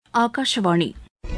ஆகாஷவாணி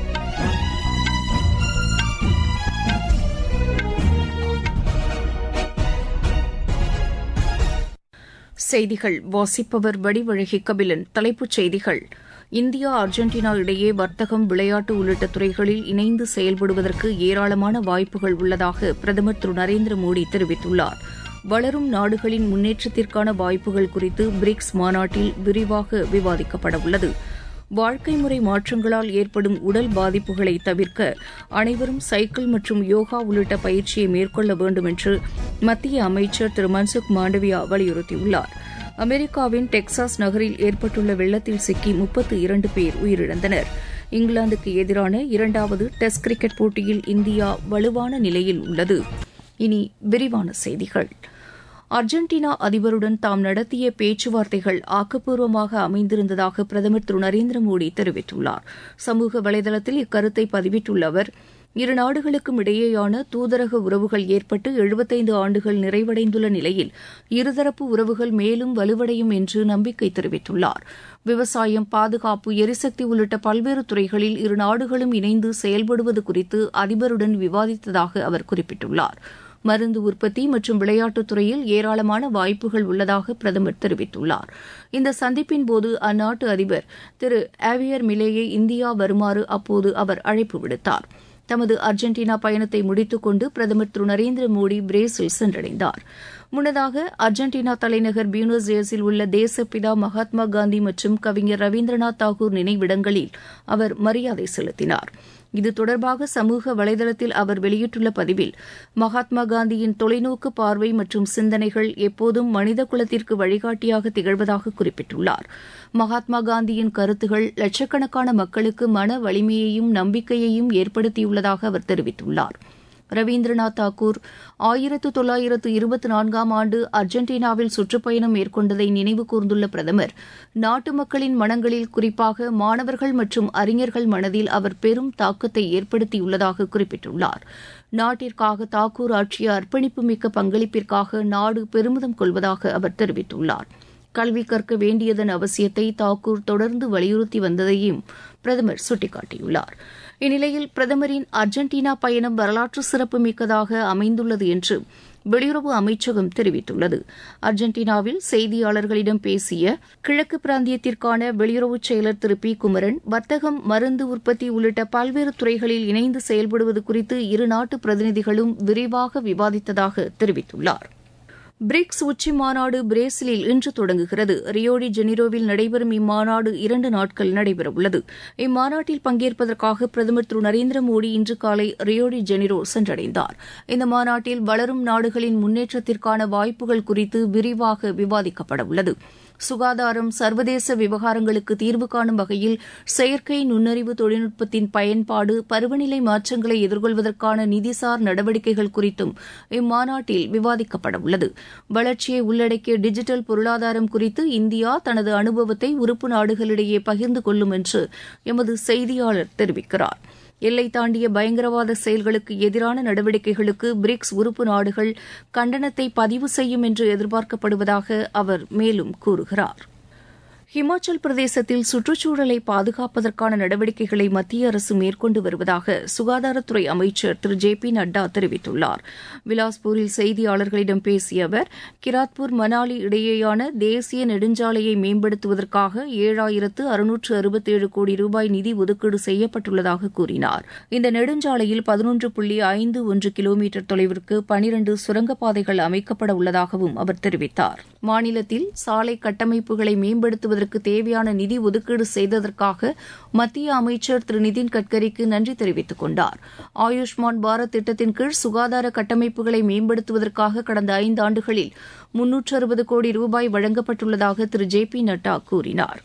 செய்திகள் வாசிப்பவர் வடிவழகி கபிலன் தலைப்புச் செய்திகள் இந்தியா அர்ஜென்டினா இடையே வர்த்தகம் விளையாட்டு உள்ளிட்ட துறைகளில் இணைந்து செயல்படுவதற்கு ஏராளமான வாய்ப்புகள் உள்ளதாக பிரதமர் திரு நரேந்திர மோடி தெரிவித்துள்ளார் வளரும் நாடுகளின் முன்னேற்றத்திற்கான வாய்ப்புகள் குறித்து பிரிக்ஸ் மாநாட்டில் விரிவாக விவாதிக்கப்படவுள்ளது வாழ்க்கை முறை மாற்றங்களால் ஏற்படும் உடல் பாதிப்புகளை தவிர்க்க அனைவரும் சைக்கிள் மற்றும் யோகா உள்ளிட்ட பயிற்சியை மேற்கொள்ள வேண்டும் என்று மத்திய அமைச்சர் திரு மன்சுக் மாண்டவியா வலியுறுத்தியுள்ளார் அமெரிக்காவின் டெக்சாஸ் நகரில் ஏற்பட்டுள்ள வெள்ளத்தில் சிக்கி முப்பத்து இரண்டு பேர் உயிரிழந்தனர் இங்கிலாந்துக்கு எதிரான இரண்டாவது டெஸ்ட் கிரிக்கெட் போட்டியில் இந்தியா வலுவான நிலையில் உள்ளது இனி விரிவான செய்திகள் அர்ஜென்டினா அதிபருடன் தாம் நடத்திய பேச்சுவார்த்தைகள் ஆக்கப்பூர்வமாக அமைந்திருந்ததாக பிரதமர் திரு நரேந்திர மோடி தெரிவித்துள்ளார் சமூக வலைதளத்தில் இக்கருத்தை பதிவிட்டுள்ள அவர் இரு நாடுகளுக்கும் இடையேயான தூதரக உறவுகள் ஏற்பட்டு எழுபத்தைந்து ஆண்டுகள் நிறைவடைந்துள்ள நிலையில் இருதரப்பு உறவுகள் மேலும் வலுவடையும் என்று நம்பிக்கை தெரிவித்துள்ளார் விவசாயம் பாதுகாப்பு எரிசக்தி உள்ளிட்ட பல்வேறு துறைகளில் இரு நாடுகளும் இணைந்து செயல்படுவது குறித்து அதிபருடன் விவாதித்ததாக அவர் குறிப்பிட்டுள்ளார் மருந்து உற்பத்தி மற்றும் விளையாட்டுத் துறையில் ஏராளமான வாய்ப்புகள் உள்ளதாக பிரதமர் தெரிவித்துள்ளார் இந்த சந்திப்பின் போது அந்நாட்டு அதிபர் திரு ஆவியர் மிலேயை இந்தியா வருமாறு அப்போது அவர் அழைப்பு விடுத்தார் தமது அர்ஜென்டினா பயணத்தை முடித்துக் கொண்டு பிரதமர் திரு நரேந்திர மோடி பிரேசில் சென்றடைந்தார் முன்னதாக அர்ஜென்டினா தலைநகர் பியூனஸ் ஏர்ஸில் உள்ள தேசப்பிதா மகாத்மா காந்தி மற்றும் கவிஞர் ரவீந்திரநாத் தாகூர் நினைவிடங்களில் அவர் மரியாதை செலுத்தினார் இது தொடர்பாக சமூக வலைதளத்தில் அவர் வெளியிட்டுள்ள பதிவில் மகாத்மா காந்தியின் தொலைநோக்கு பார்வை மற்றும் சிந்தனைகள் எப்போதும் மனித குலத்திற்கு வழிகாட்டியாக திகழ்வதாக குறிப்பிட்டுள்ளார் மகாத்மா காந்தியின் கருத்துகள் லட்சக்கணக்கான மக்களுக்கு மன வலிமையையும் நம்பிக்கையையும் ஏற்படுத்தியுள்ளதாக அவர் தெரிவித்துள்ளார் ரவீந்திரநாத் தாக்கூர் ஆயிரத்து தொள்ளாயிரத்து இருபத்தி நான்காம் ஆண்டு அர்ஜென்டினாவில் சுற்றுப்பயணம் மேற்கொண்டதை நினைவு கூர்ந்துள்ள பிரதமர் நாட்டு மக்களின் மனங்களில் குறிப்பாக மாணவர்கள் மற்றும் அறிஞர்கள் மனதில் அவர் பெரும் தாக்கத்தை ஏற்படுத்தியுள்ளதாக குறிப்பிட்டுள்ளார் நாட்டிற்காக தாக்கூர் ஆற்றிய அர்ப்பணிப்புமிக்க பங்களிப்பிற்காக நாடு பெருமிதம் கொள்வதாக அவர் தெரிவித்துள்ளார் கல்வி கற்க வேண்டியதன் அவசியத்தை தாக்கூர் தொடர்ந்து வலியுறுத்தி வந்ததையும் பிரதமர் சுட்டிக்காட்டியுள்ளார் இந்நிலையில் பிரதமரின் அர்ஜென்டினா பயணம் வரலாற்று சிறப்புமிக்கதாக அமைந்துள்ளது என்று வெளியுறவு அமைச்சகம் தெரிவித்துள்ளது அர்ஜென்டினாவில் செய்தியாளர்களிடம் பேசிய கிழக்கு பிராந்தியத்திற்கான வெளியுறவு செயலர் திரு பி குமரன் வர்த்தகம் மருந்து உற்பத்தி உள்ளிட்ட பல்வேறு துறைகளில் இணைந்து செயல்படுவது குறித்து இரு நாட்டு பிரதிநிதிகளும் விரிவாக விவாதித்ததாக தெரிவித்துள்ளார் பிரிக்ஸ் உச்சி மாநாடு பிரேசிலில் இன்று தொடங்குகிறது ரியோடி ஜெனிரோவில் நடைபெறும் இம்மாநாடு இரண்டு நாட்கள் நடைபெறவுள்ளது இம்மாநாட்டில் பங்கேற்பதற்காக பிரதமர் திரு நரேந்திர மோடி இன்று காலை ரியோடி ஜெனிரோ சென்றடைந்தார் இந்த மாநாட்டில் வளரும் நாடுகளின் முன்னேற்றத்திற்கான வாய்ப்புகள் குறித்து விரிவாக விவாதிக்கப்படவுள்ளது சுகாதாரம் சர்வதேச விவகாரங்களுக்கு தீர்வு காணும் வகையில் செயற்கை நுண்ணறிவு தொழில்நுட்பத்தின் பயன்பாடு பருவநிலை மாற்றங்களை எதிர்கொள்வதற்கான நிதிசார் நடவடிக்கைகள் குறித்தும் இம்மாநாட்டில் விவாதிக்கப்படவுள்ளது வளர்ச்சியை உள்ளடக்கிய டிஜிட்டல் பொருளாதாரம் குறித்து இந்தியா தனது அனுபவத்தை உறுப்பு நாடுகளிடையே பகிர்ந்து கொள்ளும் என்று எமது செய்தியாளர் தெரிவிக்கிறார் எல்லை தாண்டிய பயங்கரவாத செயல்களுக்கு எதிரான நடவடிக்கைகளுக்கு பிரிக்ஸ் உறுப்பு நாடுகள் கண்டனத்தை பதிவு செய்யும் என்று எதிர்பார்க்கப்படுவதாக அவர் மேலும் கூறுகிறார் ஹிமாச்சல் பிரதேசத்தில் சுற்றுச்சூழலை பாதுகாப்பதற்கான நடவடிக்கைகளை மத்திய அரசு மேற்கொண்டு வருவதாக சுகாதாரத்துறை அமைச்சர் திரு ஜே பி நட்டா தெரிவித்துள்ளார் விலாஸ்பூரில் செய்தியாளர்களிடம் பேசிய அவர் கிராத்பூர் மனாலி இடையேயான தேசிய நெடுஞ்சாலையை மேம்படுத்துவதற்காக ஏழாயிரத்து அறுநூற்று அறுபத்தேழு கோடி ரூபாய் நிதி ஒதுக்கீடு செய்யப்பட்டுள்ளதாக கூறினார் இந்த நெடுஞ்சாலையில் பதினொன்று புள்ளி ஐந்து ஒன்று கிலோமீட்டர் தொலைவிற்கு பனிரண்டு சுரங்கப்பாதைகள் அமைக்கப்பட உள்ளதாகவும் அவர் தெரிவித்தார் மாநிலத்தில் சாலை கட்டமைப்புகளை மேம்படுத்துவதற்கு செய்வதற்கு தேவையான நிதி ஒதுக்கீடு செய்ததற்காக மத்திய அமைச்சர் திரு நிதின் கட்கரிக்கு நன்றி தெரிவித்துக் கொண்டார் ஆயுஷ்மான் பாரத் திட்டத்தின் கீழ் சுகாதார கட்டமைப்புகளை மேம்படுத்துவதற்காக கடந்த ஐந்தாண்டுகளில் முன்னூற்று அறுபது கோடி ரூபாய் வழங்கப்பட்டுள்ளதாக திரு ஜே பி நட்டா கூறினார்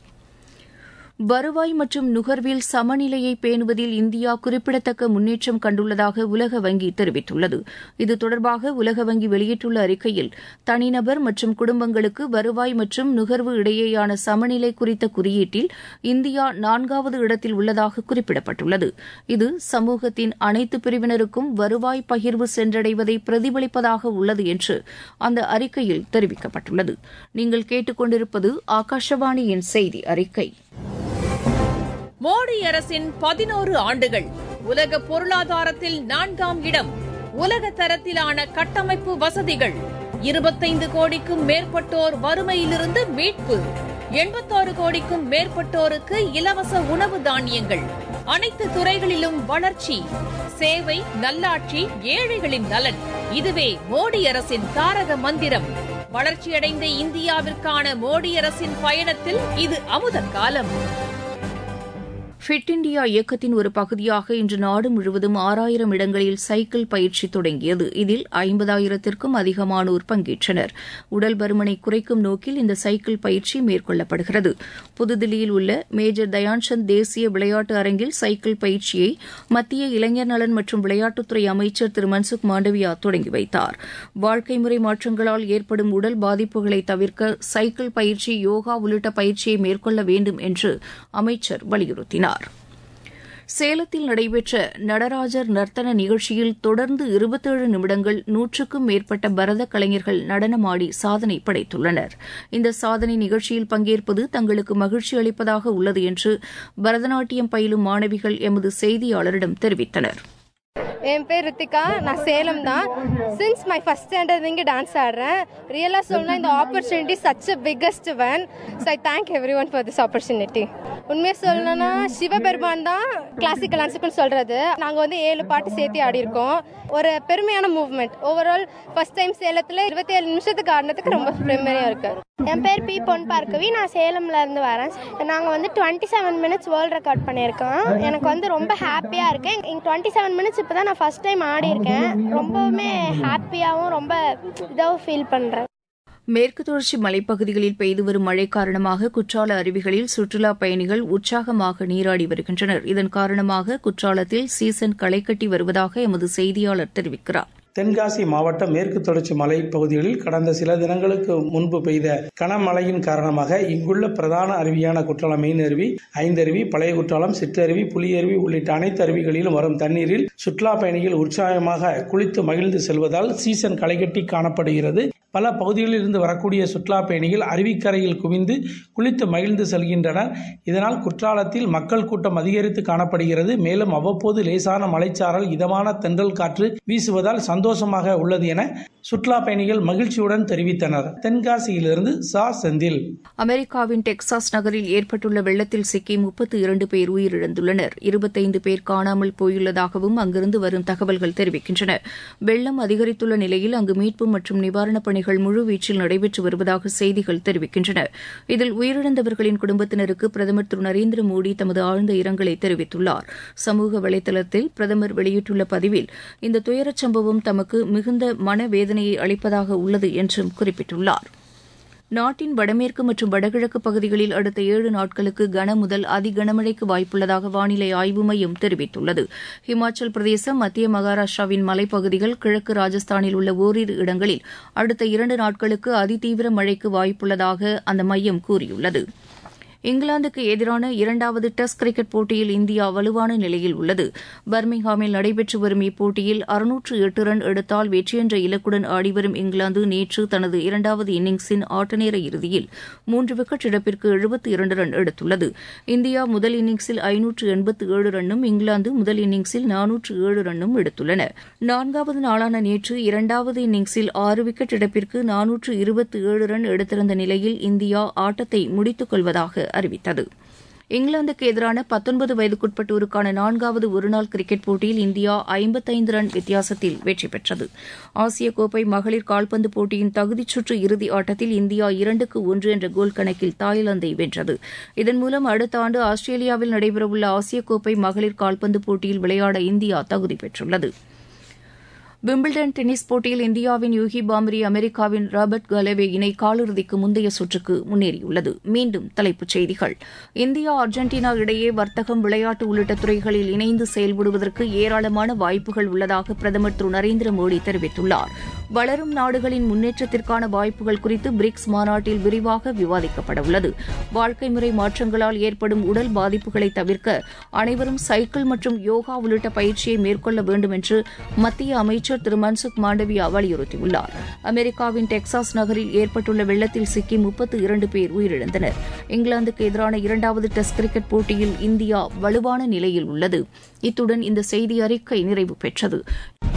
வருவாய் மற்றும் நுகர்வில் சமநிலையை பேணுவதில் இந்தியா குறிப்பிடத்தக்க முன்னேற்றம் கண்டுள்ளதாக உலக வங்கி தெரிவித்துள்ளது இது தொடர்பாக உலக வங்கி வெளியிட்டுள்ள அறிக்கையில் தனிநபர் மற்றும் குடும்பங்களுக்கு வருவாய் மற்றும் நுகர்வு இடையேயான சமநிலை குறித்த குறியீட்டில் இந்தியா நான்காவது இடத்தில் உள்ளதாக குறிப்பிடப்பட்டுள்ளது இது சமூகத்தின் அனைத்து பிரிவினருக்கும் வருவாய் பகிர்வு சென்றடைவதை பிரதிபலிப்பதாக உள்ளது என்று அந்த அறிக்கையில் தெரிவிக்கப்பட்டுள்ளது நீங்கள் கேட்டுக்கொண்டிருப்பது ஆகாஷவாணியின் செய்தி அறிக்கை மோடி அரசின் பதினோரு ஆண்டுகள் உலக பொருளாதாரத்தில் நான்காம் இடம் உலக தரத்திலான கட்டமைப்பு வசதிகள் இருபத்தைந்து கோடிக்கும் மேற்பட்டோர் வறுமையிலிருந்து மீட்பு எண்பத்தாறு கோடிக்கும் மேற்பட்டோருக்கு இலவச உணவு தானியங்கள் அனைத்து துறைகளிலும் வளர்ச்சி சேவை நல்லாட்சி ஏழைகளின் நலன் இதுவே மோடி அரசின் தாரக மந்திரம் வளர்ச்சியடைந்த இந்தியாவிற்கான மோடி அரசின் பயணத்தில் இது அமுத காலம் ஃபிட் இண்டியா இயக்கத்தின் ஒரு பகுதியாக இன்று நாடு முழுவதும் ஆறாயிரம் இடங்களில் சைக்கிள் பயிற்சி தொடங்கியது இதில் ஐம்பதாயிரத்திற்கும் அதிகமானோர் பங்கேற்றனர் உடல் பருமனை குறைக்கும் நோக்கில் இந்த சைக்கிள் பயிற்சி மேற்கொள்ளப்படுகிறது புதுதில்லியில் உள்ள மேஜர் தயான்சந்த் தேசிய விளையாட்டு அரங்கில் சைக்கிள் பயிற்சியை மத்திய இளைஞர் நலன் மற்றும் விளையாட்டுத்துறை அமைச்சர் திரு மன்சுக் மாண்டவியா தொடங்கி வைத்தார் வாழ்க்கை முறை மாற்றங்களால் ஏற்படும் உடல் பாதிப்புகளை தவிர்க்க சைக்கிள் பயிற்சி யோகா உள்ளிட்ட பயிற்சியை மேற்கொள்ள வேண்டும் என்று அமைச்சர் வலியுறுத்தினார் சேலத்தில் நடைபெற்ற நடராஜர் நர்த்தன நிகழ்ச்சியில் தொடர்ந்து இருபத்தேழு நிமிடங்கள் நூற்றுக்கும் மேற்பட்ட பரத கலைஞர்கள் நடனமாடி சாதனை படைத்துள்ளனர் இந்த சாதனை நிகழ்ச்சியில் பங்கேற்பது தங்களுக்கு மகிழ்ச்சி அளிப்பதாக உள்ளது என்று பரதநாட்டியம் பயிலும் மாணவிகள் எமது செய்தியாளரிடம் தெரிவித்தனர் என் பேர் ரித்திகா நான் சேலம் தான் சின்ஸ் மை ஃபஸ்ட் ஸ்டாண்டர்ட் இங்கே டான்ஸ் ஆடுறேன் ரியலாக சொல்லணும் இந்த opportunity such a biggest one so I thank everyone for this opportunity உண்மையாக சொல்லணும்னா சிவபெருமான் தான் கிளாசிக்கல் டான்ஸுக்குன்னு சொல்கிறது நாங்கள் வந்து ஏழு பாட்டு சேர்த்து ஆடியிருக்கோம் ஒரு பெருமையான மூவ்மெண்ட் ஓவரால் ஃபர்ஸ்ட் டைம் சேலத்தில் இருபத்தி ஏழு நிமிஷத்துக்கு ஆடினதுக்கு ரொம்ப பெருமையாக இருக்குது என் பேர் பி பொன் பார்க்கவி நான் சேலம்ல இருந்து வரேன் நாங்கள் வந்து twenty seven minutes world record பண்ணியிருக்கோம் எனக்கு வந்து ரொம்ப ஹாப்பியாக இருக்கேன் இங்கே டுவெண்ட்டி செவன் மினிட்ஸ் இப்போ தான் நான் ஃபஸ்ட் டைம் ஆடி இருக்கேன் ரொம்பவுமே ஹாப்பியாகவும் ரொம்ப இதாகவும் ஃபீல் பண்ணுறேன் மேற்கு தொடர்ச்சி மலைப்பகுதிகளில் பெய்து வரும் மழை காரணமாக குற்றால அருவிகளில் சுற்றுலாப் பயணிகள் உற்சாகமாக நீராடி வருகின்றனர் இதன் காரணமாக குற்றாலத்தில் சீசன் களைகட்டி வருவதாக எமது செய்தியாளர் தெரிவிக்கிறார் தென்காசி மாவட்டம் மேற்கு தொடர்ச்சி மலை பகுதிகளில் கடந்த சில தினங்களுக்கு முன்பு பெய்த கனமழையின் காரணமாக இங்குள்ள பிரதான அருவியான குற்றாலம் மெயின் அருவி ஐந்தருவி பழைய குற்றாலம் சிற்றருவி புலியருவி உள்ளிட்ட அனைத்து அருவிகளிலும் வரும் தண்ணீரில் சுற்றுலா பயணிகள் உற்சாகமாக குளித்து மகிழ்ந்து செல்வதால் சீசன் களைகட்டி காணப்படுகிறது பல பகுதிகளில் இருந்து வரக்கூடிய சுற்றுலா பயணிகள் அருவிக்கரையில் குவிந்து குளித்து மகிழ்ந்து செல்கின்றனர் இதனால் குற்றாலத்தில் மக்கள் கூட்டம் அதிகரித்து காணப்படுகிறது மேலும் அவ்வப்போது லேசான மலைச்சாரல் இதமான தென்றல் காற்று வீசுவதால் சந்தோஷமாக உள்ளது என சுற்றுலா பயணிகள் மகிழ்ச்சியுடன் தெரிவித்தனர் தென்காசியிலிருந்து சா செந்தில் அமெரிக்காவின் டெக்சாஸ் நகரில் ஏற்பட்டுள்ள வெள்ளத்தில் சிக்கி முப்பத்து இரண்டு பேர் உயிரிழந்துள்ளனர் இருபத்தைந்து பேர் காணாமல் போயுள்ளதாகவும் அங்கிருந்து வரும் தகவல்கள் தெரிவிக்கின்றன வெள்ளம் அதிகரித்துள்ள நிலையில் அங்கு மீட்பு மற்றும் நிவாரணப் பணிகள் முழுவீச்சில் நடைபெற்று வருவதாக செய்திகள் தெரிவிக்கின்றன இதில் உயிரிழந்தவர்களின் குடும்பத்தினருக்கு பிரதமர் திரு நரேந்திர மோடி தமது ஆழ்ந்த இரங்கலை தெரிவித்துள்ளார் சமூக வலைதளத்தில் பிரதமர் வெளியிட்டுள்ள பதிவில் இந்த துயரச் சம்பவம் தமக்கு மிகுந்த மனவேதனையை அளிப்பதாக உள்ளது என்றும் குறிப்பிட்டுள்ளார் நாட்டின் வடமேற்கு மற்றும் வடகிழக்கு பகுதிகளில் அடுத்த ஏழு நாட்களுக்கு கன முதல் அதி கனமழைக்கு வாய்ப்புள்ளதாக வானிலை ஆய்வு மையம் தெரிவித்துள்ளது ஹிமாச்சல் பிரதேசம் மத்திய மகாராஷ்டிராவின் மலைப்பகுதிகள் கிழக்கு ராஜஸ்தானில் உள்ள ஓரிரு இடங்களில் அடுத்த இரண்டு நாட்களுக்கு அதிதீவிர மழைக்கு வாய்ப்புள்ளதாக அந்த மையம் கூறியுள்ளது இங்கிலாந்துக்கு எதிரான இரண்டாவது டெஸ்ட் கிரிக்கெட் போட்டியில் இந்தியா வலுவான நிலையில் உள்ளது பர்மிங்ஹாமில் நடைபெற்று வரும் இப்போட்டியில் அறுநூற்று எட்டு ரன் எடுத்தால் வெற்றி என்ற இலக்குடன் ஆடிவரும் இங்கிலாந்து நேற்று தனது இரண்டாவது இன்னிங்ஸின் ஆட்டநேர இறுதியில் மூன்று விக்கெட் இழப்பிற்கு எழுபத்தி இரண்டு ரன் எடுத்துள்ளது இந்தியா முதல் இன்னிங்ஸில் ஐநூற்று எண்பத்து ஏழு ரன்னும் இங்கிலாந்து முதல் இன்னிங்ஸில் நானூற்று ஏழு ரன்னும் எடுத்துள்ளன நான்காவது நாளான நேற்று இரண்டாவது இன்னிங்ஸில் ஆறு விக்கெட் இழப்பிற்கு நானூற்று இருபத்தி ஏழு ரன் எடுத்திருந்த நிலையில் இந்தியா ஆட்டத்தை முடித்துக் கொள்வதாக அறிவித்தது இங்கிலாந்துக்கு எதிரான பத்தொன்பது வயதுக்குட்பட்டோருக்கான நான்காவது ஒருநாள் கிரிக்கெட் போட்டியில் இந்தியா ஐம்பத்தைந்து ரன் வித்தியாசத்தில் வெற்றி பெற்றது ஆசிய கோப்பை மகளிர் கால்பந்து போட்டியின் தகுதிச் சுற்று இறுதி ஆட்டத்தில் இந்தியா இரண்டுக்கு ஒன்று என்ற கோல் கணக்கில் தாய்லாந்தை வென்றது இதன் மூலம் அடுத்த ஆண்டு ஆஸ்திரேலியாவில் நடைபெறவுள்ள ஆசிய கோப்பை மகளிர் கால்பந்து போட்டியில் விளையாட இந்தியா தகுதி பெற்றுள்ளது விம்பிள்டன் டென்னிஸ் போட்டியில் இந்தியாவின் யூகி பாம்ரி அமெரிக்காவின் ராபர்ட் கலவே இணை காலிறுதிக்கு முந்தைய சுற்றுக்கு முன்னேறியுள்ளது மீண்டும் தலைப்புச் செய்திகள் இந்தியா அர்ஜென்டினா இடையே வர்த்தகம் விளையாட்டு உள்ளிட்ட துறைகளில் இணைந்து செயல்படுவதற்கு ஏராளமான வாய்ப்புகள் உள்ளதாக பிரதமர் திரு நரேந்திர மோடி தெரிவித்துள்ளார் வளரும் நாடுகளின் முன்னேற்றத்திற்கான வாய்ப்புகள் குறித்து பிரிக்ஸ் மாநாட்டில் விரிவாக விவாதிக்கப்பட உள்ளது வாழ்க்கை முறை மாற்றங்களால் ஏற்படும் உடல் பாதிப்புகளை தவிர்க்க அனைவரும் சைக்கிள் மற்றும் யோகா உள்ளிட்ட பயிற்சியை மேற்கொள்ள வேண்டும் என்று மத்திய அமைச்சர் திரு மன்சுக் மாண்டவியா வலியுறுத்தியுள்ளார் அமெரிக்காவின் டெக்சாஸ் நகரில் ஏற்பட்டுள்ள வெள்ளத்தில் சிக்கி முப்பத்து இரண்டு பேர் உயிரிழந்தனர் இங்கிலாந்துக்கு எதிரான இரண்டாவது டெஸ்ட் கிரிக்கெட் போட்டியில் இந்தியா வலுவான நிலையில் உள்ளது இத்துடன் இந்த செய்தி அறிக்கை நிறைவு பெற்றது